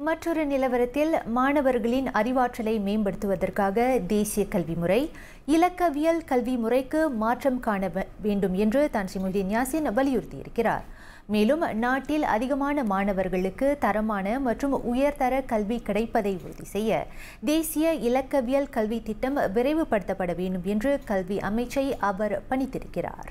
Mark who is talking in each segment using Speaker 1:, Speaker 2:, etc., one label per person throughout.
Speaker 1: மற்றொரு நிலவரத்தில் மாணவர்களின் அறிவாற்றலை மேம்படுத்துவதற்காக தேசிய கல்வி முறை இலக்கவியல் கல்வி முறைக்கு மாற்றம் காண வ- வேண்டும் என்று தான் சிமுதீன் யாசின் வலியுறுத்தியிருக்கிறார் மேலும் நாட்டில் அதிகமான மாணவர்களுக்கு தரமான மற்றும் உயர்தர கல்வி கிடைப்பதை உறுதி செய்ய தேசிய இலக்கவியல் கல்வி திட்டம் விரைவுபடுத்தப்பட வேண்டும் என்று கல்வி அமைச்சை அவர் பணித்திருக்கிறார்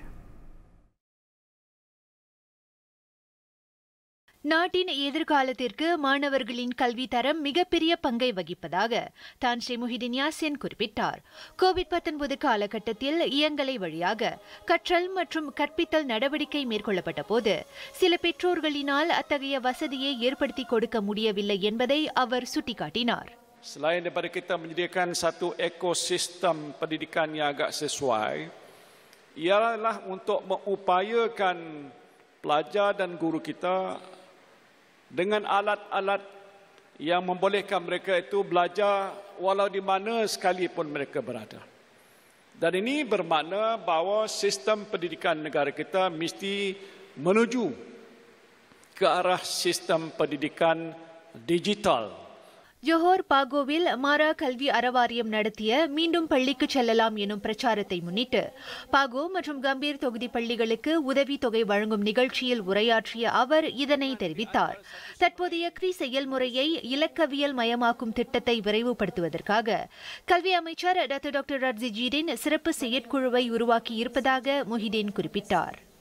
Speaker 1: நாட்டின் எதிர்காலத்திற்கு மாணவர்களின் கல்வி தரம் மிகப்பெரிய பங்கை வகிப்பதாக தான் ஸ்ரீ முஹிதீன் யாசின் குறிப்பிட்டார் கோவிட் 19 காலகட்டத்தில் இயங்கலை வழியாக கற்றல் மற்றும் கற்பித்தல் நடவடிக்கை மேற்கொள்ளப்பட்ட போது சில பெற்றோர்களினால் அத்தகைய வசதியை ஏற்படுத்தி கொடுக்க முடியவில்லை என்பதை அவர் சுட்டிக்காட்டினார்
Speaker 2: Selain daripada kita menyediakan satu ekosistem pendidikan yang agak sesuai, ialah untuk mengupayakan pelajar dan guru kita dengan alat-alat yang membolehkan mereka itu belajar walau di mana sekalipun mereka berada. Dan ini bermakna bahawa sistem pendidikan negara kita mesti menuju ke arah sistem pendidikan digital
Speaker 1: Johor பாகோவில் MARA கல்வி அறவாரியம் நடத்திய மீண்டும் பள்ளிக்கு செல்லலாம் எனும் பிரச்சாரத்தை முன்னிட்டு பாகோ மற்றும் கம்பீர் தொகுதி பள்ளிகளுக்கு உதவித் தொகை வழங்கும் நிகழ்ச்சியில் உரையாற்றிய அவர் இதனை தெரிவித்தார் தற்போதைய கிரி செயல்முறையை இலக்கவியல் மயமாக்கும் திட்டத்தை விரைவுபடுத்துவதற்காக கல்வி அமைச்சர் டாக்டர் டாக்டர் ரட்ஜி ஜீடின் சிறப்பு செயற்குழுவை உருவாக்கி இருப்பதாக முஹிதீன் குறிப்பிட்டார்